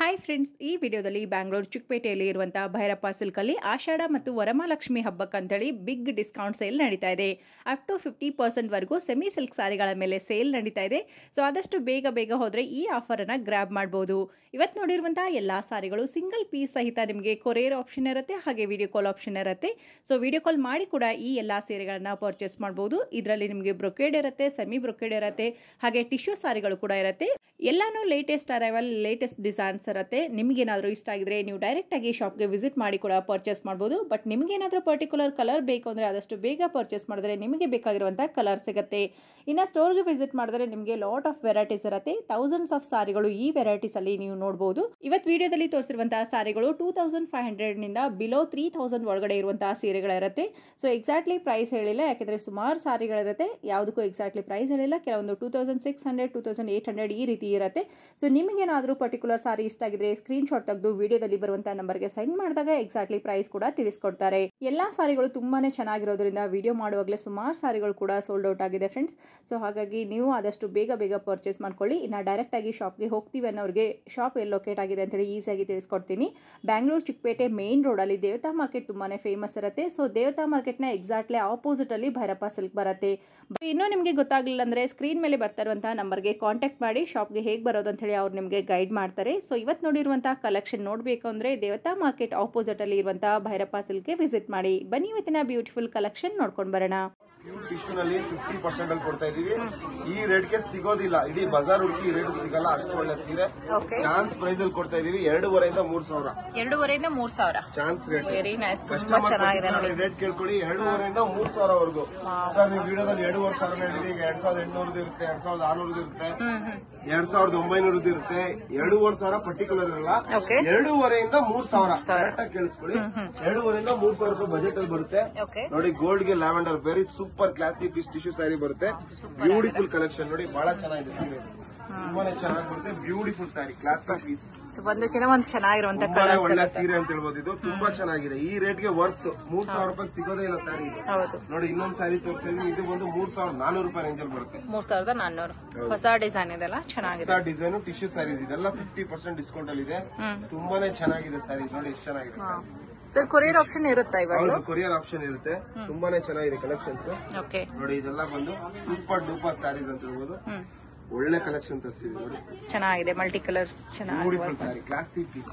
Hi friends ಈ ವಿಡಿಯೋದಲ್ಲಿ ಬ್ಯಾಂಗ್ಳೂರು ಚಿಕ್ಕಪೇಟೆಯಲ್ಲಿ ಇರುವಂತಹ ಭೈರಪ್ಪ ಸಿಲ್ಕಲ್ಲಿ ಆಷಾಢ ಮತ್ತು ವರಮಹಾಲಕ್ಷ್ಮಿ ಹಬ್ಬಕ್ಕಂತೇಳಿ ಬಿಗ್ ಡಿಸ್ಕೌಂಟ್ ಸೇಲ್ ನಡೀತಾ ಇದೆ ಅಪ್ ಟು ಫಿಫ್ಟಿ ಪರ್ಸೆಂಟ್ವರೆಗೂ ಸೆಮಿ ಸಿಲ್ಕ್ ಸಾರಿಗಳ ಮೇಲೆ ಸೇಲ್ ನಡೀತಾ ಇದೆ ಸೊ ಆದಷ್ಟು ಬೇಗ ಬೇಗ ಹೋದರೆ ಈ ಆಫರನ್ನು ಗ್ರ್ಯಾಬ್ ಮಾಡ್ಬೋದು ಇವತ್ತು ನೋಡಿರುವಂತಹ ಎಲ್ಲ ಸಾರಿಗಳು ಸಿಂಗಲ್ ಪೀಸ್ ಸಹಿತ ನಿಮಗೆ ಕೊರಿಯರ್ ಆಪ್ಷನ್ ಇರುತ್ತೆ ಹಾಗೆ ವಿಡಿಯೋ ಕಾಲ್ ಆಪ್ಷನ್ ಇರುತ್ತೆ ಸೊ ವಿಡಿಯೋ ಕಾಲ್ ಮಾಡಿ ಕೂಡ ಈ ಎಲ್ಲ ಸೀರೆಗಳನ್ನು ಪರ್ಚೇಸ್ ಮಾಡ್ಬೋದು ಇದರಲ್ಲಿ ನಿಮಗೆ ಬ್ರೊಕೇಡ್ ಇರುತ್ತೆ ಸೆಮಿ ಬ್ರೊಕೇಡ್ ಇರುತ್ತೆ ಹಾಗೆ ಟಿಶ್ಯೂ ಸಾರಿಗಳು ಕೂಡ ಇರುತ್ತೆ ಎಲ್ಲಾನು ಲೇಟೆಸ್ಟ್ ಅರೈವಲ್ ಲೇಟೆಸ್ಟ್ ಡಿಸೈನ್ಸ್ ಇರುತ್ತೆ ನಿಮಗೇನಾದರೂ ಇಷ್ಟ ಆಗಿದ್ರೆ ನೀವು ಡೈರೆಕ್ಟಾಗಿ ಶಾಪ್ಗೆ ವಿಸಿಟ್ ಮಾಡಿ ಕೂಡ ಪರ್ಚೇಸ್ ಮಾಡ್ಬೋದು ಬಟ್ ನಿಮಗೇನಾದರೂ ಪರ್ಟಿಕ್ಯುಲರ್ ಕಲರ್ ಬೇಕು ಅಂದರೆ ಆದಷ್ಟು ಬೇಗ ಪರ್ಚೇಸ್ ಮಾಡಿದ್ರೆ ನಿಮಗೆ ಬೇಕಾಗಿರುವಂಥ ಕಲರ್ ಸಿಗುತ್ತೆ ಇನ್ನು ಸ್ಟೋರ್ಗೆ ವಿಸಿಟ್ ಮಾಡಿದ್ರೆ ನಿಮಗೆ ಲಾಟ್ ಆಫ್ ವೆರೈಟೀಸ್ ಇರುತ್ತೆ ಥೌಸಂಡ್ಸ್ ಆಫ್ ಸಾರಿಗಳು ಈ ವೆರೈಟೀಸಲ್ಲಿ ನೀವು ನೋಡ್ಬೋದು ಇವತ್ತು ವಿಡಿಯೋದಲ್ಲಿ ತೋರಿಸಿರುವಂತಹ ಸಾರಿಗಳು ಟೂ ತೌಸಂಡ್ ಫೈವ್ ಹಂಡ್ರೆಡ್ನಿಂದ ಬಿಲೋ ತ್ರೀ ತೌಸಂಡ್ ಒಳಗಡೆ ಇರುವಂತಹ ಸೀರೆಗಳಿರುತ್ತೆ ಸೊ ಎಕ್ಸಾಕ್ಟ್ಲಿ ಪ್ರೈಸ್ ಹೇಳಿಲ್ಲ ಯಾಕೆಂದರೆ ಸುಮಾರು ಸಾರಿಗಳಿರುತ್ತೆ ಯಾವುದಕ್ಕೂ ಎಕ್ಸಾಕ್ಟ್ಲಿ ಪ್ರೈಸ್ ಹೇಳಿಲ್ಲ ಕೆಲವೊಂದು two thousand six hundred two thousand eight hundred ಈ ರೀತಿ ಇರುತ್ತೆ ಸೊ ನಿಮಗೇನಾದರೂ ಪರ್ಟಿಕ್ಯುಲರ್ ಸಾರಿ ಇಷ್ಟ ಆಗಿದ್ರೆ ಸ್ಕ್ರೀನ್ ಶಾಟ್ ತೆಗೆದು ವಿಡಿಯೋದಲ್ಲಿ ಬರುವಂತಹ ನಂಬರ್ಗೆ ಸೆಂಡ್ ಮಾಡಿದಾಗ ಎಕ್ಸಾಕ್ಟ್ಲಿ ಪ್ರೈಸ್ ಕೂಡ ತಿಳಿಸ್ಕೊಡ್ತಾರೆ ಎಲ್ಲಾ ಸಾರಿಗಳು ತುಂಬಾನೇ ಚೆನ್ನಾಗಿರೋದ್ರಿಂದ ವಿಡಿಯೋ ಮಾಡುವಾಗಲೇ ಸುಮಾರು ಸಾರಿಗಳು ಕೂಡ ಸೋಲ್ಡ್ ಔಟ್ ಆಗಿದೆ ಫ್ರೆಂಡ್ಸ್ ಸೊ ಹಾಗಾಗಿ ನೀವು ಆದಷ್ಟು ಬೇಗ ಬೇಗ ಪರ್ಚೇಸ್ ಮಾಡ್ಕೊಳ್ಳಿ ಇನ್ನು ಡೈರೆಕ್ಟ್ ಆಗಿ ಶಾಪ್ಗೆ ಹೋಗ್ತೀವಿ ಅನ್ನೋರಿಗೆ ಶಾಪ್ ಎಲ್ಲಿ ಲೊಕೇಟ್ ಆಗಿದೆ ಅಂತೇಳಿ ಈಸಿಯಾಗಿ ತಿಳಿಸ್ಕೊಡ್ತೀನಿ ಬ್ಯಾಂಗ್ಳೂರು ಚಿಕ್ಕಪೇಟೆ ಮೇನ್ ರೋಡಲ್ಲಿ ದೇವತಾ ಮಾರ್ಕೆಟ್ ತುಂಬಾನೇ ಫೇಮಸ್ ಇರುತ್ತೆ ಸೊ ದೇವತಾ ಮಾರ್ಕೆಟ್ನ ಎಕ್ಸಾಕ್ಟ್ಲಿ ಆಪೋಸಿಟ್ ಅಲ್ಲಿ ಭೈರಪ್ಪ ಸಿಲ್ಕ್ ಬರುತ್ತೆ ಇನ್ನೂ ನಿಮಗೆ ಗೊತ್ತಾಗಲಿಲ್ಲ ಅಂದರೆ ಸ್ಕ್ರೀನ್ ಮೇಲೆ ಬರ್ತಾ ಇರುವಂತಹ ನಂಬರ್ಗೆ ಕಾಂಟ್ಯಾಕ್ಟ್ ಮಾಡಿ ಶಾಪ್ಗೆ ಹೇಗೆ ಬರೋದು ಅಂತ ಹೇಳಿ ಅವ್ರು ನಿಮಗೆ ಗೈಡ್ ಮಾಡ್ತಾರೆ ಸೊ ಇವತ್ತು ನೋಡಿರುವಂತಹ ಕಲೆಕ್ಷನ್ ನೋಡಬೇಕು ಅಂದರೆ ದೇವತಾ ಮಾರ್ಕೆಟ್ ಆಪೋಸಿಟ್ ಅಲ್ಲಿ ಇರುವಂತಹ ಭೈರಪ್ಪ ಸಿಲ್ಕ್ಗೆ ವಿಸಿಟ್ ಮಾಡಿ ಬನ್ನಿ ಇವತ್ತಿನ ಬ್ಯೂಟಿಫುಲ್ ಕಲೆಕ್ಷನ್ ನೋಡ್ಕೊಂಡು ಬರೋಣ ಪ್ಯೂರ್ ಟಿಶ್ಯೂನಲ್ಲಿ ಫಿಫ್ಟಿ ಪರ್ಸೆಂಟ್ ಅಲ್ಲಿ ಕೊಡ್ತಾ ಇದೀವಿ ಈ ರೇಟ್ಗೆ ಸಿಗೋದಿಲ್ಲ ಇಡೀ ಬಜಾರ್ ಹುಡುಕಿ ಈ ರೇಟ್ ಸಿಗಲ್ಲ ಅಷ್ಟು ಒಳ್ಳೆ ಸೀರೆ ಓಕೆ ಚಾನ್ಸ್ ಪ್ರೈಸ್ ಅಲ್ಲಿ ಕೊಡ್ತಾ ಇದೀವಿ ಎರಡೂವರೆಯಿಂದ ಮೂರ್ ಸಾವಿರ ಎರಡೂವರೆಯಿಂದ ಮೂರು ಸಾವಿರ ಚಾನ್ಸ್ ರೇಟ್ ವೆರಿ ನೈಸ್ ತುಂಬಾ ಚೆನ್ನಾಗಿದೆ ನೋಡಿ ರೇಟ್ ಕೇಳ್ಕೊಳ್ಳಿ ಎರಡೂವರೆಯಿಂದ ಮೂರ್ ಸಾವಿರವರೆಗೂ ಸರ್ ನೀವು ವಿಡಿಯೋದಲ್ಲಿ ಎರಡೂವರೆ ಸಾವಿರ ಹೇಳಿದ್ರೆ ಈಗ ಎರಡ್ ಸಾವಿರದ ಎಂಟುನೂರದ್ದು ಇರುತ್ತೆ ಎರಡ್ ಸಾವಿರದ ಆರ್ನೂರದ್ದು ಇರುತ್ತೆ ಹ್ಮ್ ಹ್ಮ್ ಎರಡ್ ಸಾವಿರದ ಒಂಬೈನೂರದ್ದು ಇರುತ್ತೆ ಎರಡೂವರೆ ಸಾವಿರ ಪರ್ಟಿಕ್ಯುಲರ್ ಇರಲ್ಲ ಓಕೆ ಎರಡೂವರೆಯಿಂದ ಮೂರ್ ಸಾವಿರ ಕರೆಕ್ಟ್ ಆಗಿ ಕೇಳಿಸ್ಕೊಳ್ಳಿ ಎರಡೂವರೆಯಿಂದ ಮೂರ್ ಸಾವಿರ ರೂಪಾಯಿ ಬಜೆಟ್ ಅಲ್ಲಿ ಬರುತ್ತೆ ಓಕೆ ನೋಡಿ ಗೋಲ್ಡ್ ಗೆ lavender very super classic tissue sari ಬರುತ್ತೆ ಬ್ಯೂಟಿಫುಲ್ ಕಲೆಕ್ಷನ್ ನೋಡಿ ಬಹಳ ಚೆನ್ನಾಗಿದೆ ಸೀರೆ ತುಂಬಾನೇ ಚೆನ್ನಾಗಿ ಬರುತ್ತೆ beautiful sari classic piece so ಒಂದಕ್ಕಿಂತ ಒಂದು ಚೆನ್ನಾಗಿರುವಂತ ತುಂಬಾನೇ ಕಲರ್ಸ್ ಒಳ್ಳೆ ಸೀರೆ ಅಂತ ಹೇಳ್ಬೋದು ಇದು ತುಂಬಾ ಚೆನ್ನಾಗಿದೆ ಈ ರೇಟ್ ಗೆ ವರ್ತ್ ಮೂರ್ ಸಾವಿರ ರೂಪಾಯಿ ಸಿಗೋದೇ ಇಲ್ಲ ಸ್ಯಾರಿ ಇದು ಹೌದು ನೋಡಿ ಇನ್ನೊಂದ್ ಸ್ಯಾರಿ ತೋರಿಸಿದ್ವಿ ಇದು ಬಂದು ಮೂರ್ ಸಾವಿರದ ನಾನೂರು ರೂಪಾಯಿ ರೇಂಜ್ ಅಲ್ಲಿ ಬರುತ್ತೆ ಮೂರ್ ಸಾವಿರದ ನಾನ್ನೂರು ಹೊಸ ಡಿಸೈನ್ ಇದೆಲ್ಲ ಚೆನ್ನಾಗಿದೆ ಹೊಸ ಡಿಸೈನ್ ಟಿಶ್ಯೂ ಸ್ಯಾರಿ ಇದೆಲ್ಲ ಫಿಫ್ಟಿ ಪರ್ಸೆಂಟ್ ಡಿಸ್ಕೌಂಟ್ ಅಲ್ಲಿ ಇದೆ ಹ್ಮ್ ತುಂಬಾನೇ ಚೆನ್ನಾಗಿದೆ ಸ್ಯಾರಿ ನೋಡಿ ಎಷ್ಟು ಚೆನ್ನಾಗಿದೆ saree. ಸರ್ ಕೊರಿಯರ್ ಆಪ್ಷನ್ ಇರುತ್ತಾ ಇವಾಗ ಹೌದು ಕೊರಿಯರ್ ಆಪ್ಷನ್ ಇರುತ್ತೆ ತುಂಬಾನೇ ಚೆನ್ನಾಗಿದೆ ಕಲೆಕ್ಷನ್ಸ್ ಓಕೆ ನೋಡಿ ಇದೆಲ್ಲ ಬಂದು ಸೂಪರ್ ಡೂಪರ್ ಸ್ಯಾರೀಸ್ ಅಂತ ಹೇಳ್ಬೋದು ಹ್ಮ್ ಒಳ್ಳೆ ಕಲೆಕ್ಷನ್ ತರಿಸಿದ್ವಿ ನೋಡಿ ಚೆನ್ನಾಗಿದೆ ಮಲ್ಟಿ ಕಲರ್ ಚೆನ್ನಾಗಿ beautiful sari classic piece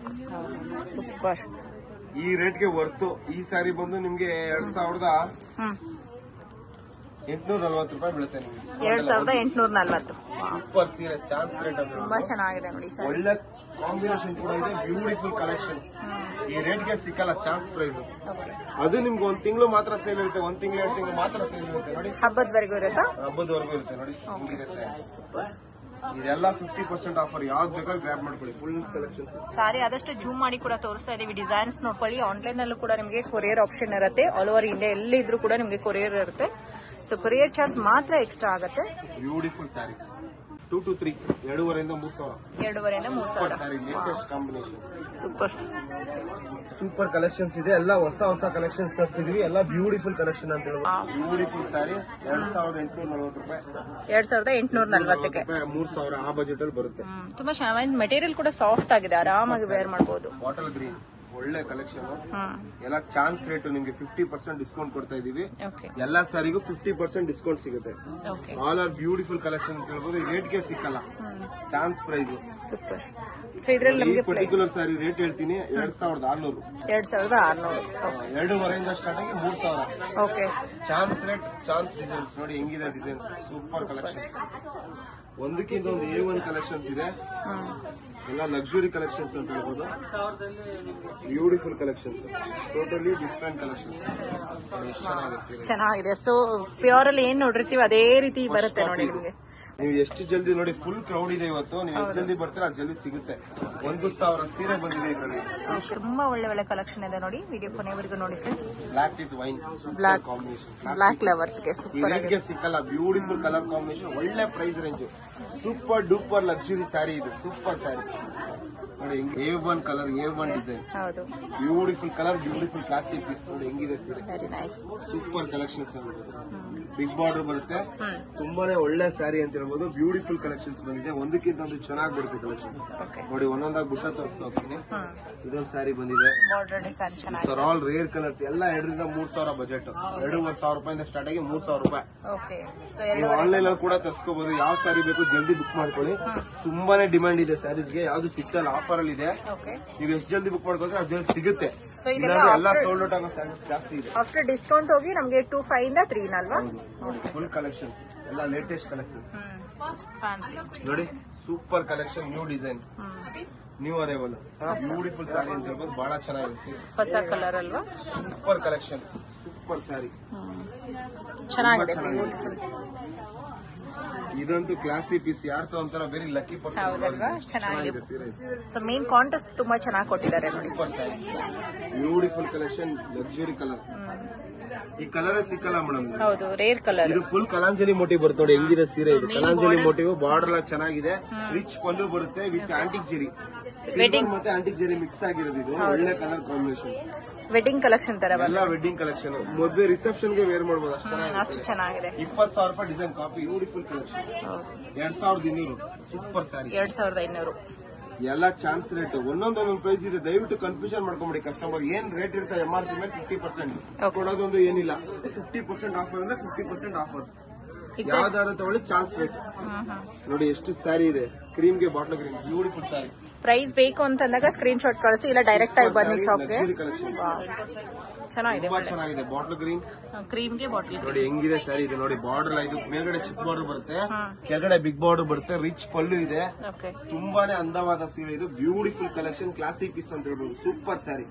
super ಈ ರೇಟ್ಗೆ ವರ್ತು ಈ ಸ್ಯಾರಿ ಬಂದು ನಿಮ್ಗೆ ಎರಡ್ ಸಾವಿರದ ಹ್ಮ್ ಎಂಟ್ನೂರ ನಲ್ವತ್ತು ರೂಪಾಯಿ ಬೀಳುತ್ತೆ ನಿಮ್ಗೆ ಎರಡ್ ಸಾವಿರದ ಎಂಟುನೂರ ನಲ್ವತ್ತು ಸೂಪರ್ ಸೀರೆ ಚಾನ್ಸ್ ರೇಟ್ ಅಂತ ತುಂಬಾ ಚೆನ್ನಾಗಿದೆ ನೋಡಿ ಸರ್ ಒಳ್ಳೆ ಕಾಂಬಿನೇಷನ್ ಕೂಡ ಇದೆ ಬ್ಯೂಟಿಫುಲ್ ಕಲೆಕ್ಷನ್ ಈ ರೇಟ್ಗೆ ಸಿಕ್ಕಲ್ಲ ಚಾನ್ಸ್ ಪ್ರೈಸ್ ಓಕೆ ಅದು ನಿಮ್ಗೆ ಒಂದ್ ತಿಂಗಳು ಮಾತ್ರ ಸೇಲ್ ಇರುತ್ತೆ ಒಂದ್ ತಿಂಗಳು ಎರಡು ತಿಂಗಳು ಮಾತ್ರ ಸೇಲ್ ಇರುತ್ತೆ ನೋಡಿ ಹಬ್ಬದವರೆಗೂ ಇರುತ್ತಾ ಹಬ್ಬದವರೆಗೂ ಇರುತ್ತೆ ನೋಡಿ ಹಿಂಗಿದೆ ಸ್ಯಾರಿ ಸೂಪರ್ ಇದೆಲ್ಲ ಫಿಫ್ಟಿ ಪರ್ಸೆಂಟ್ ಆಫರ್ ಯಾವ್ದು ಬೇಕಾದ್ರೂ ಗ್ರಾಪ್ ಮಾಡ್ಕೊಳ್ಳಿ ಫುಲ್ ಸೆಲೆಕ್ಷನ್ಸ್ ಸಾರಿ ಆದಷ್ಟು ಜೂಮ್ ಮಾಡಿ ಕೂಡ ತೋರಿಸ್ತಾ ಇದೀವಿ ಡಿಸೈನ್ಸ್ ನೋಡ್ಕೊಳ್ಳಿ ಆನ್ಲೈನ್ ಅಲ್ಲೂ ಕೂಡ ನಿಮಗೆ ಕೊರಿಯರ್ ಆಪ್ಷನ್ ಇರುತ್ತೆ ಆಲ್ ಓವರ್ ಇಂಡಿಯಾ ಎಲ್ಲಿದ್ರು ಕೂಡ ನಿಮಗೆ ಕೊರಿಯರ್ ಇರುತ್ತೆ ಸೊ ಕೊರಿಯರ್ ಚಾರ್ಜ್ ಮಾತ್ರ ಎಕ್ಸ್ಟ್ರಾ ಆಗುತ್ತೆ beautiful saris two to three ಎರಡೂವರೆಯಿಂದ ಮೂರ್ ಸಾವಿರ ಎರಡೂವರೆಯಿಂದ ಮೂರ್ ಸೂಪರ್ ಸಾವಿರ sari latest combination super super collections ಇದೆ ಎಲ್ಲ ಹೊಸ ಹೊಸ ಕಲೆಕ್ಷನ್ಸ್ ತರಿಸಿದ್ವಿ ಎಲ್ಲ ಬ್ಯೂಟಿಫುಲ್ ಕಲೆಕ್ಷನ್ ಅಂತ ಹೇಳ್ಬೋದು ಬ್ಯೂಟಿಫುಲ್ ಸ್ಯಾರಿ ಎರಡ್ ಸಾವಿರದ ಎಂಟುನೂರ ನಲ್ವತ್ತು ರೂಪಾಯಿ ಎರಡ್ ಸಾವಿರದ ಎಂಟುನೂರ ನಲ್ವತ್ತಕ್ಕೆ ರೂಪಾಯಿ ಮೂರ್ ಸಾವಿರ ಆ ಬಜೆಟ್ ಅಲ್ಲಿ ಬರುತ್ತೆ ಹ್ಮ್, ತುಂಬಾ ಚೆನ್ನಾಗಿ ಮೆಟೀರಿಯಲ್ ಕೂಡ ಸಾಫ್ಟ್ ಆಗಿದೆ ಆರಾಮಾಗಿ ವೇರ್ ಮಾಡಬಹುದು ಬಾಟಲ್ ಗ್ರೀನ್ ಒಳ್ಳೆ ಕಲೆಕ್ಷನ್ ಹ್ಮ್ ಎಲ್ಲ ಚಾನ್ಸ್ ರೇಟ್ ನಿಮ್ಗೆ ಫಿಫ್ಟಿ ಪರ್ಸೆಂಟ್ ಡಿಸ್ಕೌಂಟ್ ಕೊಡ್ತಾ ಇದೀವಿ ಓಕೆ ಎಲ್ಲಾ ಸಾರಿಗೂ ಫಿಫ್ಟಿ ಪರ್ಸೆಂಟ್ ಡಿಸ್ಕೌಂಟ್ ಸಿಗುತ್ತೆ okay all are beautiful collection ಅಂತ ಹೇಳ್ಬೋದು ರೇಟ್ಗೆ ಸಿಕ್ಕಲ್ಲ ಚಾನ್ಸ್ ಪ್ರೈಸ್ ಸೂಪರ್ ಸೊ ಇದ್ರಲ್ಲಿ ಈ ನಮಗೆ ಪರ್ಟಿಕ್ಯುಲರ್ ಸಾರಿ ರೇಟ್ ಹೇಳ್ತೀನಿ ಎರಡ್ ಸಾವಿರದ ಆರ್ನೂರು ಎರಡ್ ಸಾವಿರದ ಆರ್ನೂರು ಎರಡೂವರೆಯಿಂದ ಸ್ಟಾರ್ಟ್ ಆಗಿ ಮೂರ್ ಸಾವಿರ okay chance rate chance designs ನೋಡಿ ಹೆಂಗಿದೆ ಡಿಸೈನ್ಸ್ ಸೂಪರ್ ಕಲೆಕ್ಷನ್ಸ್ ಒಂದಕ್ಕಿಂತ ಒಂದು ಎ ಒನ್ ಕಲೆಕ್ಷನ್ಸ್ ಇದೆ ಹ್ಮ್ ಎಲ್ಲ ಲಕ್ಸುರಿ ಕಲೆಕ್ಷನ್ಸ್ ಅಂತ ಹೇಳ್ಬೋದು beautiful collections totally different collections ಎಷ್ಟು ಚೆನ್ನಾಗಿದೆ ಸೀರೆ ಚೆನ್ನಾಗಿದೆ ಸೊ ಪ್ಯೂರ್ ಅಲ್ಲಿ ಏನ್ ನೋಡಿರ್ತೀವಿ ಅದೇ ರೀತಿ ಬರುತ್ತೆ ನೋಡಿ ನಿಮಗೆ ನೀವು ಎಷ್ಟು ಜಲ್ದಿ ನೋಡಿ ಫುಲ್ ಕ್ರೌಡ್ ಇದೆ ಇವತ್ತು ನೀವು ಎಷ್ಟು ಜಲ್ದಿ ಬರ್ತೀರಾ ಅಷ್ಟು ಜಲ್ದಿ ಸಿಗುತ್ತೆ ಒಂದು ಸಾವಿರ ಸೀರೆ ಬಂದಿದೆ ಇದರಲ್ಲಿ ತುಂಬಾ ಒಳ್ಳೆ ಒಳ್ಳೆ ಕಲೆಕ್ಷನ್ ಇದೆ ನೋಡಿ ವಿಡಿಯೋ ಕೊನೆವರೆಗೂ ನೋಡಿ friends black with wine Black. Combination black ಲವರ್ಸ್ಗೆ ಈ ಸೂಪರ್ ಆಗಿದೆ ರೇಟ್ಗೆ ಸಿಕ್ಕಲ್ಲ ಬ್ಯೂಟಿಫುಲ್ ಕಲರ್ ಕಾಂಬಿನೇಷನ್ ಒಳ್ಳೆ price range super duper luxury sari ಇದು ಸೂಪರ್ ಸ್ಯಾರಿ ನೋಡಿ ನೋಡಿ A one colour A one design ಹೌದು beautiful colour beautiful classic piece ನೋಡಿ ಹೆಂಗಿದೆ ಸೀರೆ very nice super collections big border ಬರುತ್ತೆ ಹ್ಮ್ ತುಂಬಾನೇ ಒಳ್ಳೆ ಸ್ಯಾರಿ ಅಂತ ಹೇಳ್ಬೋದು ಬ್ಯೂಟಿಫುಲ್ ಕಲೆಕ್ಷನ್ಸ್ ಬಂದಿದೆ ಒಂದಕ್ಕಿಂತ ಒಂದು ಚೆನ್ನಾಗಿ ಬರುತ್ತೆ ಕಲೆಕ್ಷನ್ಸ್ ಓಕೆ ನೋಡಿ ಒಂದೊಂದಾಗಿ ಬುಟ್ಟ ತೋರಿಸ್ತಾ ಹೋಗ್ತೀನಿ ಹ್ಮ್ ಇದೊಂದು ಸ್ಯಾರಿ ಬಂದಿದೆ ಬಾರ್ಡರ್ ಡಿಸೈನ್ ಚೆನ್ನಾಗಿ ಸರ್ ಆಲ್ ರೇರ್ ಕಲರ್ಸ್ ಎಲ್ಲ ಎರಡರಿಂದ ಮೂರ್ ಸಾವಿರ ಬಜೆಟ್ ಎರಡೂವರೆ ಸಾವಿರ ರೂಪಾಯಿಂದ ಸ್ಟಾರ್ಟ್ ಆಗಿ ಮೂರ್ ಸಾವಿರ ರೂಪಾಯಿ ಓಕೆ ಸೊ ನೀವು ಎರಡು ಆನ್ಲೈನ್ ಅಲ್ಲಿ ಕೂಡ ತರ್ಸ್ಕೋಬಹುದು ಯಾವ ಸ್ಯಾರಿ ಬೇಕು ಜಲ್ದಿ ಬುಕ್ ಮಾಡ್ಕೊಳ್ಳಿ ತುಂಬಾನೇ ಡಿಮ್ಯಾಂಡ್ ಇದೆ ಸ್ಯಾರೀಸ್ಗೆ ಯಾವ್ದು ಸಿಗ್ತಲ್ಲ ಆಫರ್ ಅಲ್ಲಿ ಇದೆ ಓಕೆ ನೀವು ಎಷ್ಟು ಜಲ್ದಿ ಬುಕ್ ಮಾಡ್ಕೊಂಡ್ರೆ ಅಷ್ಟು ಜಲ್ದಿ ಸಿಗುತ್ತೆ ಸೊ ಇದೆಲ್ಲ ಇಲ್ಲಾಂದ್ರೆ ಎಲ್ಲ ಸೋಲ್ಡ್ ಔಟ್ ಆಗೋ ಸ್ಯಾರೀಸ್ ಜಾಸ್ತಿ ಇದೆ ಆಫ್ಟರ್ ಡಿಸ್ಕೌಂಟ್ ಹೋಗಿ ನಮಗೆ ಟೂ ಫೈವ್ ಇಂದ ತ್ರೀ ಅಲ್ವಾ ಫುಲ್ ಕಲೆಕ್ಷನ್ಸ್ ಎಲ್ಲ ಲೇಟೆಸ್ಟ್ ಕಲೆಕ್ಷನ್ಸ್ ಫ್ಯಾನ್ಸಿ ನೋಡಿ super collection new design new arrival beautiful sari ಅಂತ ಹೇಳ್ಬೋದು ಬಹಳ ಚೆನ್ನಾಗಿದೆ ಹೊಸ ಕಲರ್ ಅಲ್ವಾ ಸೂಪರ್ ಕಲೆಕ್ಷನ್ ಸೂಪರ್ ಸ್ಯಾರಿ ಚೆನ್ನಾಗಿದೆ ತುಂಬಾ ಚೆನ್ನಾಗಿದೆ. ಇದಂತೂ ಕ್ಲಾಸಿ ಪೀಸ್ ಯಾರು ತಗೊಂತಾರ ವೆರಿ ಲಕ್ಕಿ ಹೌದಲ್ವಾ? ಪರ್ಸನ್ ಚೆನ್ನಾಗಿದೆ. ಚೆನ್ನಾಗಿದೆ ಸೀರೆ ಇದು ಸೊ ಮೇನ್ ಕಾಂಟೆಸ್ಟ್ ತುಂಬಾ ಚೆನ್ನಾಗಿ ಕೊಟ್ಟಿದ್ದಾರೆ ನೋಡಿ super sari beautiful collection luxury colour ಈ ಕಲರ್ ಸಿಕ್ಕಲ್ಲ ಮೇಡಮ್ ಹೌದು ರೇರ್ ಕಲರ್ ಇದು ಫುಲ್ ಕಲಾಂಜಲಿ ಮೋಟಿವ್ ಬರುತ್ತೆ ನೋಡಿ ಹೆಂಗಿದೆ ಸೀರೆ ಇದು ಕಲಾಂಜಲಿ ಮೋಟಿವ್ ಬಾರ್ಡರ್ ಎಲ್ಲ ಚೆನ್ನಾಗಿದೆ ರಿಚ್ ಪಲ್ಲು ಬರುತ್ತೆ ವಿತ್ ಆಂಟಿಕ್ ಜೆರಿ Wedding. ಮತ್ತೆ ಆಂಟಿಕ್ ಜೆರಿ ಮಿಕ್ಸ್ ಆಗಿರೋದು ಇದು ಒಳ್ಳೆ ಕಲರ್ ಕಾಂಬಿನೇಷನ್ ವೆಡ್ಡಿಂಗ್ ಕಲೆಕ್ಷನ್ ತರ ಎಲ್ಲ ವೆಡ್ಡಿಂಗ್ ಕಲೆಕ್ಷನ್ ಮದ್ವೆ ರಿಸೆಪ್ಷನ್ ಗೆ ವೇರ್ ಮಾಡಬಹುದು ಅಷ್ಟು ಅಷ್ಟು ಚೆನ್ನಾಗಿದೆ ಚೆನ್ನಾಗಿದೆ ಇಪ್ಪತ್ತು ಸಾವಿರ ರೂಪಾಯಿ ಡಿಸೈನ್ ಕಾಪಿ ಬ್ಯೂಟಿಫುಲ್ ಕಲೆಕ್ಷನ್ ಎರಡ್ ಸಾವಿರದ ಇನ್ನೂರು ಸೂಪರ್ ಸ್ಯಾರಿ ಎರಡ್ ಸಾವಿರದ ಐನೂರು ಎಲ್ಲ ಚಾನ್ಸ್ ರೇಟ್ ಒಂದೊಂದೊಂದೊಂದು ಪ್ರೈಸ್ ಇದೆ ದಯವಿಟ್ಟು ಕನ್ಫ್ಯೂಷನ್ ಮಾಡ್ಕೊಂಬಿಡಿ ಕಸ್ಟಮರ್ ಏನ್ ರೇಟ್ ಇರುತ್ತೆ ಎಂ ಆರ್ ಪಿ ಮೇಲೆ ಫಿಫ್ಟಿ ಪರ್ಸೆಂಟ್ Okay. ಕೊಡೋದೊಂದು ಏನಿಲ್ಲ ಫಿಫ್ಟಿ ಪರ್ಸೆಂಟ್ ಆಫರ್ ಅಂದ್ರೆ ಫಿಫ್ಟಿ ಪರ್ಸೆಂಟ್ ಆಫರ್ Exact- ಯಾವ್ದಾದ್ರು ತಗೊಳ್ಳಿ ಚಾನ್ಸ್ ರೇಟ್ ನೋಡಿ ಎಷ್ಟು ಸ್ಯಾರಿ ಇದೆ ಕ್ರೀಮ್ ಗೆ bottle cream beautiful sari price ಬೇಕು ಅಂತಂದಾಗ ಸ್ಕ್ರೀನ್ ಶಾಟ್ ಕಳಿಸಿ ಇಲ್ಲ ಡೈರೆಕ್ಟ್ ಆಗಿ ಬನ್ನಿ ಶಾಪ್ಗೆ ಲಕ್ಸುರಿ ಕಲೆಕ್ಷನ್ ಚೆನ್ನಾಗಿದೆ ತುಂಬಾ ಚೆನ್ನಾಗಿದೆ ಬಾಟ್ಲ್ ಗ್ರೀನ್ ಕ್ರೀಮ್ಗೆ ಬಾಟಲ್ ನೋಡಿ ಹೆಂಗಿದೆ ಸ್ಯಾರಿ ಇದೆ ನೋಡಿ ಬಾರ್ಡರ್ ಇದು ಮೇಲ್ಗಡೆ ಚಿಕ್ಕ ಬಾರ್ಡರ್ ಬರುತ್ತೆ ಕೆಳಗಡೆ ಬಿಗ್ ಬಾರ್ಡರ್ ಬರುತ್ತೆ ರಿಚ್ ಪಲ್ಲು ಇದೆ ಓಕೆ ತುಂಬಾನೇ ಅಂದವಾದ ಸೀರೆ ಇದು ಬ್ಯೂಟಿಫುಲ್ ಕಲೆಕ್ಷನ್ ಕ್ಲಾಸಿಕ್ ಪೀಸ್ ಅಂತ ಹೇಳ್ಬೋದು ಸೂಪರ್ ಸ್ಯಾರಿ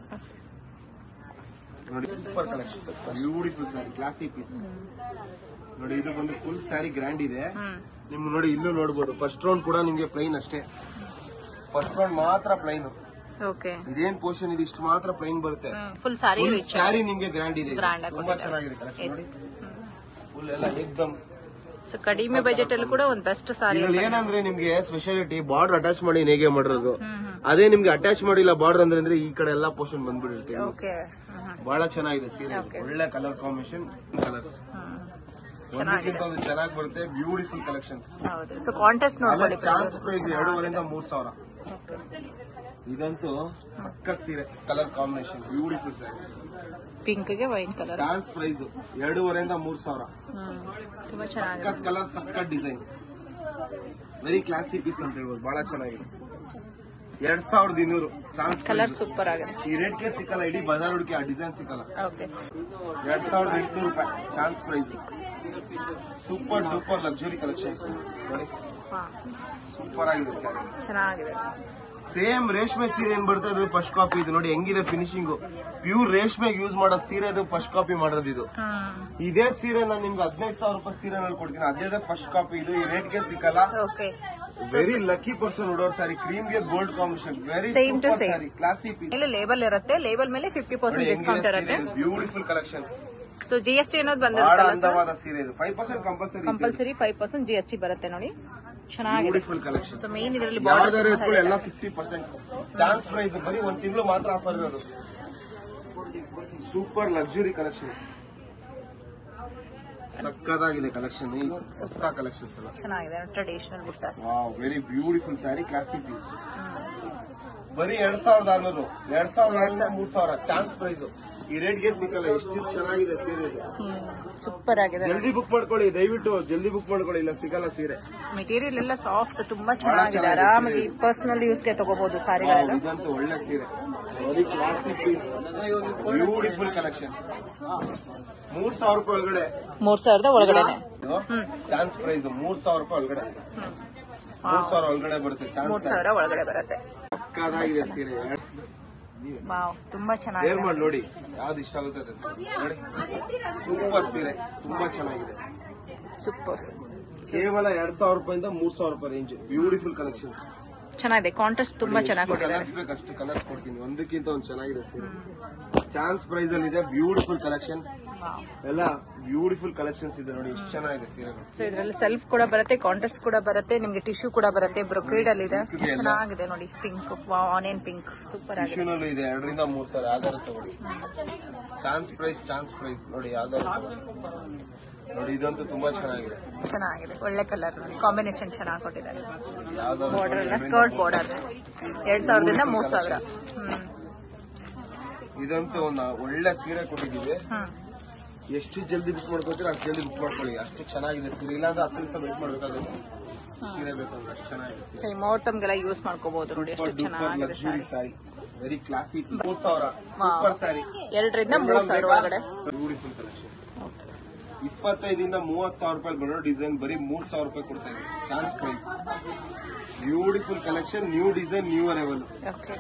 ನೋಡಿ super collection beautiful sari classic piece ನೋಡಿ ಇದು ಬಂದು ಫುಲ್ ಸ್ಯಾರಿ ಗ್ರ್ಯಾಂಡ್ ಇದೆ ಹ್ಮ್ ನಿಮ್ಗೆ ನೋಡಿ ಇಲ್ಲೂ ನೋಡ್ಬೋದು ಫಸ್ಟ್ ರೌಂಡ್ ಕೂಡ ನಿಮ್ಗೆ ಪ್ಲೈನ್ ಅಷ್ಟೇ ಫಸ್ಟ್ ರೌಂಡ್ ಮಾತ್ರ ಪ್ಲೈನ್ ಓಕೆ ಇದೇನ್ ಪೋರ್ಷನ್ ಇದೆ ಇಷ್ಟು ಮಾತ್ರ ಪ್ಲೈನ್ ಬರುತ್ತೆ full sari full rich sari ನಿಮ್ಗೆ ಗ್ರ್ಯಾಂಡ್ ಇದೆ ಇದು. Grand ಆಗಿ ತುಂಬಾ ಕೊಟ್ಟಿದ್ದಾರೆ. ಚೆನ್ನಾಗಿದೆ ಕಲೆಕ್ಷನ್ ನೋಡಿ ಫುಲ್ ಎಲ್ಲ ಏಕ್ದಮ್ ಸೊ ಕಡಿಮೆ ಬಜೆಟ್ ಅಲ್ಲಿ ಕೂಡ ಒಂದು ಬೆಸ್ಟ್ ಸಾರಿ ಇದ್ರಲ್ಲಿ ಏನಂದ್ರೆ ನಿಮ್ಗೆ ಸ್ಪೆಷಾಲಿಟಿ ಬಾರ್ಡರ್ ಅಟ್ಯಾಚ್ ಮಾಡಿ ಹೇಗೆ ಮಾಡಿರೋದು ಅದೇ ನಿಮ್ಗೆ ಅಟ್ಯಾಚ್ ಮಾಡಿಲ್ಲ ಬಾರ್ಡರ್ ಅಂದ್ರೆ ಅಂದ್ರೆ ಈ ಕಡೆ ಎಲ್ಲಾ ಪೋರ್ಷನ್ ಬಂದ್ಬಿಟ್ಟಿರುತ್ತೆ ಓಕೆ ಬಹಳ ಚೆನ್ನಾಗಿದೆ ಸೀರೆ ಒಳ್ಳೆ ಕಲರ್ ಕಾಂಬಿನೇಷನ್ ಕಲರ್ಸ್ ಒಂದಕ್ಕಿಂತ ಒಂದು ಚೆನ್ನಾಗಿ ಬರುತ್ತೆ ಬ್ಯೂಟಿಫುಲ್ ಕಲೆಕ್ಷನ್ಸ್ ಹೌದು ಸೊ ಕಾಂಟೆಸ್ಟ್ ಅಲ್ಲ ನೋಡ್ಕೊಳ್ಳಿ ಚಾನ್ಸ್ ಪ್ರೈಸ್ ಎರಡೂವರೆಯಿಂದ ಮೂರ್ ಸಾವಿರ ಇದಂತೂ ಸಖತ್ ಸೀರೆ ಕಲರ್ ಕಾಂಬಿನೇಷನ್ ಬ್ಯೂಟಿಫುಲ್ ಸೀರೆ ಪಿಂಕ್ ಗೆ ವೈನ್ ಕಲರ್ ಚಾನ್ಸ್ ಪ್ರೈಸ್ ಎರಡೂವರೆಯಿಂದ ಮೂರ್ ಸಾವಿರ ಹ್ಮ್ ತುಂಬಾ ಚೆನ್ನಾಗಿದೆ ಸಖತ್ ಕಲರ್ ಸಖತ್ ಡಿಸೈನ್ ವೆರಿ ಕ್ಲಾಸಿ ಪೀಸ್ ಅಂತ ಹೇಳ್ಬೋದು ಬಹಳ ಚೆನ್ನಾಗಿದೆ ಎರಡ್ ಸಾವಿರದ ಇನ್ನೂರು ಚಾನ್ಸ್ ಕಲರ್ ಸೂಪರ್ ಆಗಿದೆ ಈ ರೇಟ್ಗೆ ಸಿಕ್ಕಲ್ಲ ಇಡೀ ಬಜಾರ್ ಹುಡುಕಿ ಆ ಡಿಸೈನ್ ಸಿಕ್ಕಲ್ಲ ಓಕೆ ಎರಡ್ ಸಾವಿರದ ಎಂಟುನೂರು ರೂಪಾಯಿ chance price super duper luxury collection ನೋಡಿ ಹಾ ಸೂಪರ್ ಆಗಿದೆ ಸ್ಯಾರಿ ಚೆನ್ನಾಗಿದೆ ಸೇಮ್ ರೇಷ್ಮೆ ಸೀರೆ ಏನ್ ಬರ್ತದೆ ಅದು ಫಸ್ಟ್ ಕಾಪಿ ಇದು ನೋಡಿ ಹೆಂಗಿದೆ ಫಿನಿಶಿಂಗ್ ಪ್ಯೂರ್ ರೇಷ್ಮೆಗೆ ಯೂಸ್ ಮಾಡೋ ಸೀರೆ ಅದು ಫಸ್ಟ್ ಕಾಪಿ ಮಾಡೋದು ಇದು ಹ್ಮ್ ಇದೇ ಸೀರೆ ನಾನು ನಿಮ್ಗೆ ಹದಿನೈದು ಸಾವಿರ ರೂಪಾಯಿ ಸೀರೆನಲ್ಲಿ ಕೊಡ್ತೀನಿ ಅದೇ ಫಸ್ಟ್ ಕಾಪಿ ಇದು ಈ ರೇಟ್ಗೆ ಸಿಕ್ಕಲ್ಲ ಓಕೆ ವೆರಿ ಲಕ್ಕಿ ಪರ್ಸನ್ ಉಡೋರ್ ಸಾರಿ ಕ್ರೀಮ್ ಗೆ gold combination very Same to same. Sari classy piece ಇಲ್ಲಿ ಲೇಬಲ್ ಇರುತ್ತೆ ಲೇಬಲ್ ಮೇಲೆ ಫಿಫ್ಟಿ ಪರ್ಸೆಂಟ್ ಡಿಸ್ಕೌಂಟ್ ಇರುತ್ತೆ beautiful collection so G S T ಅನ್ನೋದು ಬಹಳ ಬಂದಿರುತ್ತಲ್ಲ ಸರ್ ಅಂದವಾದ ಸೀರೆ ಇದು five percent compulsory compulsory five percent G S T ಬರುತ್ತೆ ನೋಡಿ ಚೆನ್ನಾಗಿದೆ ಬ್ಯೂಟಿಫುಲ್ ಕಲೆಕ್ಷನ್ ಸೊ ಮೇನ್ ಇದರಲ್ಲಿ ಯಾವ್ದಾರು ಬಾರ್ಡರ್ ಎತ್ಕೊಳ್ಳಿ ಎಲ್ಲ ಫಿಫ್ಟಿ ಪರ್ಸೆಂಟ್ ಚಾನ್ಸ್ ಪ್ರೈಸ್ ಬರೀ ಒಂದ್ ತಿಂಗಳು ಮಾತ್ರ ಆಫರ್ ಇರೋದು ಸೂಪರ್ ಲಕ್ಸುರಿ ಕಲೆಕ್ಷನ್ ಸಕ್ಕದಾಗಿದೆ ಕಲೆಕ್ಷನ್ ಹೊಸ ಕಲೆಕ್ಷನ್ಸ್ ಎಲ್ಲ ಚೆನ್ನಾಗಿದೆ traditional buttas wow very beautiful sari classy piece ಬರೀ ಎರಡ್ ಸಾವಿರದ ಆರ್ನೂರು ಎರಡ್ ಸಾವಿರದ ಆರ್ನೂರ ಮೂರ್ ಸಾವಿರ ಚಾನ್ಸ್ ಪ್ರೈಸ್ ಈ ರೇಟ್ಗೆ ಸಿಕ್ಕಲ್ಲ ಎಷ್ಟು ಚೆನ್ನಾಗಿದೆ ಸೀರೆ ಇದು ಸೂಪರ್ ಆಗಿದೆ ಜಲ್ದಿ ಬುಕ್ ಮಾಡ್ಕೊಳ್ಳಿ ದಯವಿಟ್ಟು ಜಲ್ದಿ ಬುಕ್ ಮಾಡ್ಕೊಳ್ಳಿ ಇಲ್ಲ ಸಿಗಲ್ಲ ಸೀರೆ ಮೆಟೀರಿಯಲ್ ಎಲ್ಲ ಸಾಫ್ಟ್ ತುಂಬಾ ಚೆನ್ನಾಗಿದೆ ಚೆನ್ನಾಗಿದೆ ಆರಾಮಾಗಿ ಪರ್ಸನಲ್ ಯೂಸ್ಗೆ ತಗೋಬಹುದು ವಾವ್, ಸಾರಿಗಳೆಲ್ಲ ಇದಂತೂ ಒಳ್ಳೆ ಸೀರೆ very classy piece beautiful collection ಮೂರ್ ಸಾವಿರ ರೂಪಾಯಿ ಒಳಗಡೆ ಮೂರ್ ಸಾವಿರದ ಒಳಗಡೆನೆ ಚಾನ್ಸ್ ಪ್ರೈಸ್ ಮೂರ್ ಸಾವಿರ ರೂಪಾಯಿ ಒಳಗಡೆ ಮೂರ್ ಸಾವಿರ ಒಳಗಡೆ ಬರುತ್ತೆ ಮೂರ್ ಚಾನ್ಸ್ ಸಾವಿರ ಒಳಗಡೆ ಬರುತ್ತೆ ಸಕ್ಕದಾಗಿದೆ ಸೀರೆ ವಾವ್ ತುಂಬಾ ವೇರ್ ಚೆನ್ನಾಗಿದೆ ಮಾಡಿ ನೋಡಿ ಯಾವ್ದು ಇಷ್ಟ ಆಗುತ್ತೆ ಅದು ನೋಡಿ ಸೂಪರ್ ಸೀರೆ ತುಂಬಾ ಚೆನ್ನಾಗಿದೆ ಸೂಪರ್ ಕೇವಲ ಎರಡ್ ಸಾವಿರ ರೂಪಾಯಿಂದ ಮೂರ್ ಸಾವಿರ ರೂಪಾಯಿ ರೇಂಜ್ ಬ್ಯೂಟಿಫುಲ್ ಕಲೆಕ್ಷನ್ ಚೆನ್ನಾಗಿದೆ ಕಾಂಟ್ರಾಸ್ಟ್ ತುಂಬಾ ಚೆನ್ನಾಗಿ ಕೊಟ್ಟಿದ್ದಾರೆ ಕಲರ್ಸ್ ಬೇಕು ಅಷ್ಟು ಕಲರ್ಸ್ ಕೊಡ್ತೀನಿ ಒಂದಕ್ಕಿಂತ ಒಂದು ಚೆನ್ನಾಗಿದೆ ಸೀರೆ ಚಾನ್ಸ್ ಪ್ರೈಸ್ ಅಲ್ಲಿ ಇದೆ ಬ್ಯೂಟಿಫುಲ್ ಕಲೆಕ್ಷನ್ ಎಲ್ಲ ಬ್ಯೂಟಿಫುಲ್ ಕಲೆಕ್ಷನ್ಸ್ ಇದೆ ನೋಡಿ ಎಷ್ಟು ಚೆನ್ನಾಗಿದೆ ಸೀರೆಗಳು ಸೊ ಇದರಲ್ಲಿ ಸೆಲ್ಫ್ ಕೂಡ ಬರುತ್ತೆ ಕಾಂಟ್ರಾಸ್ಟ್ ಕೂಡ ಬರುತ್ತೆ ನಿಮ್ಗೆ ಟಿಶ್ಯೂ ಕೂಡ ಬರುತ್ತೆ ಬ್ರೊಕೇಡ್ ಅಲ್ಲಿ ಇದೆ Pink ಇದೆ ಎಲ್ಲ. ಚೆನ್ನಾಗಿದೆ ನೋಡಿ ಪಿಂಕ್ ಆನಿಯನ್ ಪಿಂಕ್ ಸೂಪರ್ ಆಗಿದೆ ಟಿಶ್ಯೂನಲ್ಲೂ ಇದೆ ಎರಡರಿಂದ ಮೂರ್ ಸಾವಿರ ಯಾವ್ದಾರು ತಗೊಳ್ಳಿ ಚಾನ್ಸ್ ಪ್ರೈಸ್ ಚಾನ್ಸ್ ಪ್ರೈಸ್ ನೋಡಿ ಯಾವ್ದಾರು ತಗೊಳ್ಳಿ. ನೋಡಿ ಇದಂತೂ ತುಂಬಾ ಚೆನ್ನಾಗಿದೆ ಚೆನ್ನಾಗಿದೆ ಒಳ್ಳೆ ಕಲರ್ ನೋಡಿ ಕಾಂಬಿನೇಷನ್ ಚೆನ್ನಾಗಿ ಕೊಟ್ಟಿದ್ದಾರೆ ಯಾವ್ದಾದ್ರು ಬಾರ್ಡರ್ ಎಲ್ಲ ಸ್ಕರ್ಟ್ ಬಾರ್ಡರ್ ಎರಡ್ ಸಾವಿರದಿಂದ ಮೂರ್ ಸಾವಿರ ಹ್ಮ್ ಇದಂತೂ ಒಂದು ಒಳ್ಳೆ ಸೀರೆ ಕೊಟ್ಟಿದ್ದೀವಿ ಹ್ಮ್ ಎಷ್ಟು ಜಲ್ದಿ ಬುಕ್ ಮಾಡ್ಕೋತೀರ ಅಷ್ಟು ಜಲ್ದಿ ಬುಕ್ ಮಾಡ್ಕೊಳ್ಳಿ ಅಷ್ಟು ಚೆನ್ನಾಗಿದೆ ಸೀರೆ ಇಲ್ಲಾಂದ್ರೆ ಹತ್ತು ದಿವಸ ವೇಟ್ ಮಾಡ್ಬೇಕಾಗುತ್ತೆ ಸೀರೆ ಬೇಕಂದ್ರೆ ಅಷ್ಟು ಚೆನ್ನಾಗಿದೆ ಸೀರೆ ಸೊ ಈ ಮುಹೂರ್ತಮ್ಗೆಲ್ಲ ಯೂಸ್ ಮಾಡ್ಕೋಬಹುದು ನೋಡಿ ಎಷ್ಟು ಚೆನ್ನಾಗಿದೆ ಲಕ್ಸುರಿ ಸ್ಯಾರಿ ವೆರಿ ಕ್ಲಾಸಿ ಮೂರ್ ಸಾವಿರ ಸೂಪರ್ ಸ್ಯಾರಿ ಎರಡರಿಂದ ಮೂರ್ ಸಾವಿರ ಒಳಗಡೆ ಬ್ಯೂಟಿಫುಲ್ ಕಲೆಕ್ಷನ್ ಇಪ್ಪತ್ತೈದಿಂದ ಮೂವತ್ ಸಾವಿರ ರೂಪಾಯಿ ಬರೋ ಡಿಸೈನ್ ಬರೀ ಮೂರ್ ಸಾವಿರ ರೂಪಾಯಿ ಕೊಡ್ತಾ ಇದೆ chance price beautiful collection new design new arrival okay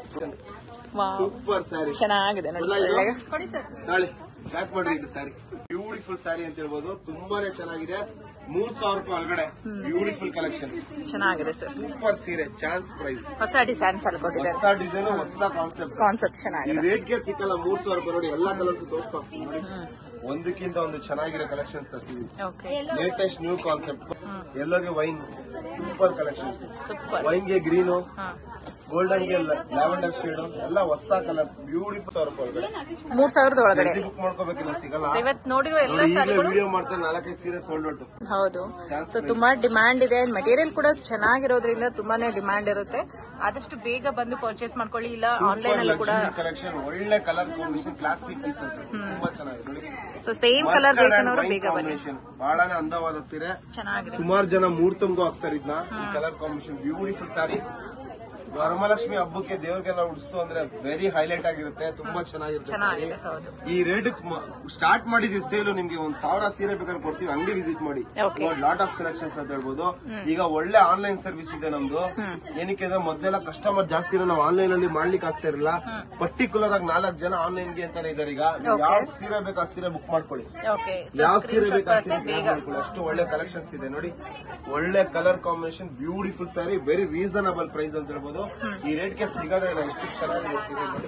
wow super sari ಚೆನ್ನಾಗಿದೆ ನೋಡಿ ಎಲ್ಲ ಇದು? ಒಳ್ಳೆ ಕೊಡಿ ಸರ್ ನಾಳೆ ಪ್ಯಾಕ್ ಮಾಡ್ರಿ ಇದು ಸ್ಯಾರಿ ಬ್ಯೂಟಿಫುಲ್ ಸ್ಯಾರಿ ಅಂತ ಹೇಳ್ಬೋದು ತುಂಬಾನೇ ಚೆನ್ನಾಗಿದೆ ಮೂರ್ ಸಾವಿರ ರೂಪಾಯಿ ಒಳಗಡೆ ಬ್ಯೂಟಿಫುಲ್ ಕಲೆಕ್ಷನ್ ಚೆನ್ನಾಗಿದೆ ಸರ್ ಸೂಪರ್ ಸೀರೆ ಚಾನ್ಸ್ ಪ್ರೈಸ್ ಹೊಸ ಡಿಸೈನ್ಸ್ ಅಲ್ಲಿ ಕೊಟ್ಟಿದ್ದಾರೆ ಹೊಸ ಡಿಸೈನ್ ಹೊಸ ಕಾನ್ಸೆಪ್ಟ್ ಕಾನ್ಸೆಪ್ಟ್ ಈ ಚೆನ್ನಾಗಿದೆ ರೇಟ್ಗೆ ಸಿಕ್ಕಲ್ಲ ಮೂರ್ ಸಾವಿರ ರೂಪಾಯಿ ನೋಡಿ ಎಲ್ಲಾ ಕಲರ್ಸ್ ತೋರಿಸ್ತಾ ಹೋಗ್ತೀನಿ ನೋಡಿ ಒಂದಕ್ಕಿಂತ ಒಂದು ಚೆನ್ನಾಗಿರೋ ಕಲೆಕ್ಷನ್ಸ್ ತರಿಸಿದ್ವಿ ಓಕೆ ಲೇಟೆಸ್ಟ್ ನ್ಯೂ ಕಾನ್ಸೆಪ್ಟ್ ಎಲ್ಲೋಗೆ ವೈನ್ ಸೂಪರ್ ಕಲೆಕ್ಷನ್ಸ್ ಸೂಪರ್ ವೈನ್ಗೆ ಗ್ರೀನು ಹಾ ಗೋಲ್ಡನ್ ಗೆ ಲ್ಯಾವೆಂಡರ್ ಶೇಡ್ ಎಲ್ಲ ಹೊಸ ಕಲರ್ಸ್ ಬ್ಯೂಟಿಫುಲ್ ಸಾವಿರ ರೂಪಾಯಿ ಒಳಗಡೆ ಮೂರ್ ಸಾವಿರದ ಒಳಗಡೆ ಬುಕ್ ಮಾಡ್ಕೋಬೇಕಿಲ್ಲ ಸಿಗಲ್ಲ So, ಇವತ್ ನೋಡಿರೋ ಎಲ್ಲ ನೋಡಿ, ಈಗಲೇ ಸಾರಿಗಳು ವಿಡಿಯೋ ಮಾಡ್ತಾರೆ ನಾಲ್ಕೈದು ಸೀರೆ ಸೋಲ್ಡ್ ಔಟ್ ಹೌದು Chance ಸೊ ತುಂಬಾ ಡಿಮ್ಯಾಂಡ್ ಇದೆ ಮೆಟೀರಿಯಲ್ ಕೂಡ ಚೆನ್ನಾಗಿರೋದ್ರಿಂದ ತುಂಬಾನೇ ಡಿಮ್ಯಾಂಡ್ ಇರುತ್ತೆ ಆದಷ್ಟು ಬೇಗ ಬಂದು ಪರ್ಚೇಸ್ ಮಾಡ್ಕೊಳ್ಳಿ ಇಲ್ಲ ಆನ್ಲೈನ್ ಅಲ್ಲಿ ಕೂಡ ಕಲೆಕ್ಷನ್ ಒಳ್ಳೆ ಕಲರ್ ಕಾಂಬಿನೇಷನ್ ಕ್ಲಾಸಿಕ್ ಪೀಸ್ ಅಂತ ತುಂಬಾ ಚೆನ್ನಾಗಿದೆ ನೋಡಿ ಸೊ ಸೇಮ್ ಕಲರ್ ಬೇಕನ್ನೋರು ಬೇಗ ಬನ್ನಿ ಕಾಂಬಿನೇಷನ್ ಬಹಳನೇ ಅಂದವಾದ ಸೀರೆ ಚೆನ್ನಾಗಿದೆ ಸುಮಾರು ಜನ ಮೂರ್ತಮ್ಗೂ ಹಾಕ್ತಾರೆ ಇದನ್ನ ಈ colour combination beautiful sari Varamahalakshmi ಹಬ್ಬಕ್ಕೆ ದೇವ್ರಿಗೆಲ್ಲ ಉಡಿಸ್ತು ಅಂದ್ರೆ ವೆರಿ ಹೈಲೈಟ್ ಆಗಿರುತ್ತೆ ತುಂಬಾ ಚೆನ್ನಾಗಿರುತ್ತೆ ಸಾರಿ ಚೆನ್ನಾಗಿದೆ ಹೌದು ಈ ರೇಟ್ ಸ್ಟಾರ್ಟ್ ಮಾಡಿದೀವಿ ಸೇಲ್ ನಿಮ್ಗೆ ಒಂದ್ ಸಾವಿರ ಸೀರೆ ಬೇಕಾದ್ರೆ ಕೊಡ್ತೀವಿ ಅಂಗಡಿ ವಿಸಿಟ್ ಮಾಡಿ Okay. ಲಾಟ್ ಆಫ್ ಸೆಲೆಕ್ಷನ್ಸ್ ಅಂತ ಹೇಳ್ಬೋದು ಈಗ ಒಳ್ಳೆ ಆನ್ಲೈನ್ ಸರ್ವಿಸ್ ಇದೆ ನಮ್ದು ಏನಕ್ಕೆ ಅಂದ್ರೆ ಮೊದಲೆಲ್ಲ ಕಸ್ಟಮರ್ ಜಾಸ್ತಿ ಇರೋ ನಾವು ಆನ್ಲೈನ್ ಅಲ್ಲಿ ಮಾಡ್ಲಿಕ್ಕೆ ಆಗ್ತಾ ಇರಲಿಲ್ಲ ಪರ್ಟಿಕ್ಯುಲರ್ ಆಗಿ ನಾಲ್ಕು ಜನ ಆನ್ಲೈನ್ ಗೆ ಅಂತಾನೆ ಇದಾರೆ ಈಗ ಯಾವ ಸೀರೆ ಬೇಕು ಆ ಸೀರೆ ಬುಕ್ ಮಾಡ್ಕೊಳ್ಳಿ ಓಕೆ ಯಾವ ಸೊ ಸೀರೆ ಸ್ಕ್ರೀನ್ ಬೇಕು ಆ ಕಳಿಸಿ ಸೀರೆ ಬೇಗ ಮಾಡ್ಕೊಳ್ಳಿ ಅಷ್ಟು ಒಳ್ಳೆ ಕಲೆಕ್ಷನ್ಸ್ ಇದೆ ನೋಡಿ ಒಳ್ಳೆ colour combination beautiful sari very reasonable price ಅಂತ ಹೇಳ್ಬೋದು ಈ ರೇಟ್ ಗೆ ಸಿಗೋದೇ ಇಲ್ಲ ಎಷ್ಟು ಚೆನ್ನಾಗಿದೆ ಸೀರೆ ನೋಡಿ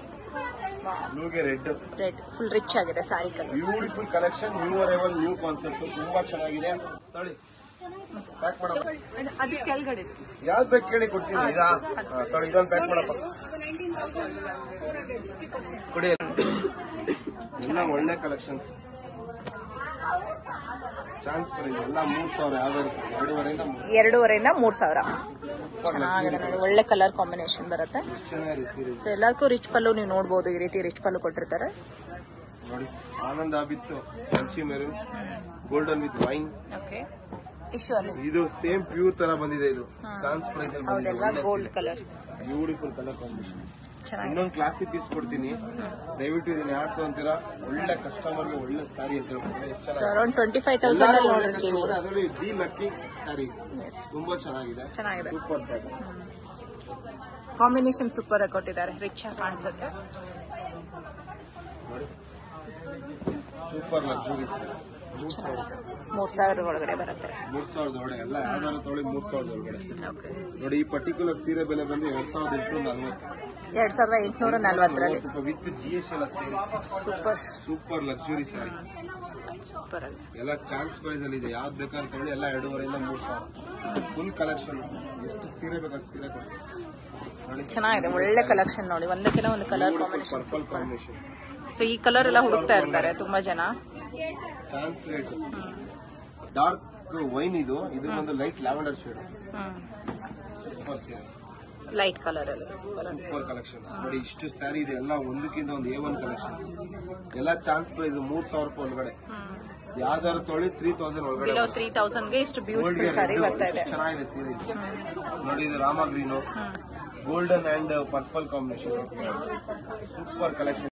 ಬ್ಲೂಗೆ ರೆಡ್ ರೆಡ್ ಫುಲ್ ರಿಚ್ ಆಗಿದೆ sari colour beautiful collection new arrival new concept ತುಂಬಾ ಚೆನ್ನಾಗಿದೆ ತೊಳಿ ಪ್ಯಾಕ್ ಮಾಡಪ್ಪ ಅದು ಕೆಳಗಡೆ ಯಾವ್ದು ಬೇಕು ಕೇಳಿ ಕೊಡ್ತೀನಿ ಇದಾ ಹಾ, ತೊಳಿ ಇದೊಂದು ಪ್ಯಾಕ್ ಮಾಡಪ್ಪ ಕೊಡಿ ಎಲ್ಲ ಒಳ್ಳೆ ಕಲೆಕ್ಷನ್ಸ್ ಚಾನ್ಸ್ ಪ್ರೈಸ್ ಎಲ್ಲ ಮೂರ್ ಸಾವಿರ ಯಾವ್ದಾದ್ರು ಎರಡೂವರೆಯಿಂದ ಮೂರು ಎರಡೂವರೆಯಿಂದ ಮೂರ್ ಸಾವಿರ ಚೆನ್ನಾಗಿದೆ ನೋಡಿ ಒಳ್ಳೆ ಕಲರ್ ಕಾಂಬಿನೇಷನ್ ಬರುತ್ತೆ ಚೆನ್ನಾಗಿದೆ ಸೀರೆ ಸೊ ಎಲ್ಲದಕ್ಕೂ ರಿಚ್ ಪಲ್ಲು ನೀವು ನೋಡ್ಬೋದು ಈ ರೀತಿ ರಿಚ್ ಪಲ್ಲು ಕೊಟ್ಟಿರ್ತಾರೆ ನೋಡಿ ಆನಂದ ಬಿತ್ತು Kanchi maroon golden with wine okay tissue ಅಲ್ಲಿ ಇದು ಸೇಮ್ ಪ್ಯೂರ್ ತರ ಬಂದಿದೆ ಇದು ಚಾನ್ಸ್ ಪ್ರೈಸ್ ಅಲ್ಲಿ ಹೌದಲ್ವಾ gold colour beautiful colour combination ಚೆನ್ನಾಗಿದೆ ಇನ್ನೊಂದು ಕ್ಲಾಸಿಕ್ ಪೀಸ್ ಕೊಡ್ತೀನಿ ದಯವಿಟ್ಟು ಇದನ್ನ ಯಾರು ತಗೊಂತೀರಾ ಒಳ್ಳೆ ಕಸ್ಟಮರ್ಗೆ ಒಳ್ಳೆ ಸ್ಯಾರಿ ಅಂತ ಹೇಳ್ಬೋದು ಎಷ್ಟು ಸೊ ಚೆನ್ನಾಗಿದೆ. ಅರೌಂಡ್ ಟ್ವೆಂಟಿ ಫೈವ್ ತೌಸಂಡ್ ಎಲ್ಲರೂ ಅಲ್ಲಿ ಒಳ್ಳೆ ನೋಡಿರ್ತೀವಿ customer, ಅದರಲ್ಲಿ ದಿ ಲಕ್ಕಿ ಸ್ಯಾರಿ Yes. ತುಂಬಾ ಚೆನ್ನಾಗಿದೆ ಚೆನ್ನಾಗಿದೆ ಸೂಪರ್ ಸ್ಯಾರಿ ಕಾಂಬಿನೇಷನ್ ಸೂಪರ್ ಆಗಿ ಕೊಟ್ಟಿದ್ದಾರೆ ರಿಚ್ ಆಗಿ ಕಾಣಿಸುತ್ತೆ ನೋಡಿ ಸೂಪರ್ ಲಕ್ಸುರಿ ಮೂರ್ ಸಾವಿರ ಒಳಗಡೆ ಬರುತ್ತೆ ಮೂರ್ ಸಾವಿರದ ಒಳಗೆ ಎಲ್ಲ ಯಾವ್ದಾದ್ರು ತೊಗೊಳ್ಳಿ ಮೂರ್ ಸಾವಿರದ ಒಳಗಡೆ ಓಕೆ ನೋಡಿ ಈ ಪರ್ಟಿಕ್ಯುಲರ್ ಸೀರೆ ಬೆಲೆ ಬಂದು ಎರಡ್ ಸಾವಿರದ ಎಂಟುನೂರ ನಲ್ವತ್ತು ಎರಡ್ ಸಾವಿರದ ಎಂಟುನೂರ ನಲ್ವತ್ತರಲ್ಲಿ ವಿತ್ ಜಿ ಎಸ್ ಎಲ್ಲ ಸೇರಿ super super luxury saree super ಆಗಿ ಎಲ್ಲ ಚಾನ್ಸ್ ಪ್ರೈಸ್ ಅಲ್ಲಿ ಇದೆ ಯಾವ್ದು ಬೇಕಾದ್ರೆ ತಗೊಳ್ಳಿ ಎಲ್ಲ ಎರಡೂವರೆಯಿಂದ ಮೂರ್ ಸಾವಿರ ಫುಲ್ ಕಲೆಕ್ಷನ್ ಎಷ್ಟು ಸೀರೆ ಬೇಕಾದ್ರೆ ಸೀರೆ ಕೊಡಿ ನೋಡಿ ಚೆನ್ನಾಗಿದೆ ಒಳ್ಳೆ ಕಲೆಕ್ಷನ್ ನೋಡಿ ಒಂದಕ್ಕಿಂತ ಒಂದು colour combination purple combination so ಈ ಕಲರ್ ಎಲ್ಲ ಹುಡುಕ್ತಾ ಇರ್ತಾರೆ ತುಂಬಾ ಜನ ಚಾನ್ಸ್ ರೇಟ್ ಡಾರ್ಕ್ ವೈನ್ ಇದು ಇದು ಒಂದು light lavender shade hmm super ಸೀರೆ ಲೈಟ್ ಕಲರ್ ಅಲ್ಲಿ ಸೂಪರ್ ಆಗಿ ಸೂಪರ್ ಕಲೆಕ್ಷನ್ಸ್ ನೋಡಿ ಇಷ್ಟು ಸ್ಯಾರಿ ಇದೆ ಎಲ್ಲ ಒಂದಕ್ಕಿಂತ ಒಂದು ಎ ಒನ್ ಕಲೆಕ್ಷನ್ಸ್ ಎಲ್ಲ ಚಾನ್ಸ್ ಪ್ರೈಸ್ ಮೂರ್ ಸಾವಿರ ರೂಪಾಯಿ ಒಳಗಡೆ ಯಾವ್ದಾದ್ರು ತೊಳಿ ತ್ರೀ ತೌಸಂಡ್ ಒಳಗಡೆ ಬಿಲೋ ತ್ರೀ ತೌಸಂಡ್ಗೆ ಇಷ್ಟು ಬ್ಯೂಟಿಫುಲ್ ಸ್ಯಾರಿ ಬರ್ತಾ ಇದೆ ಚೆನ್ನಾಗಿದೆ ಸೀರೆ ನೋಡಿ ಇದು Rama green golden and purple combination super collection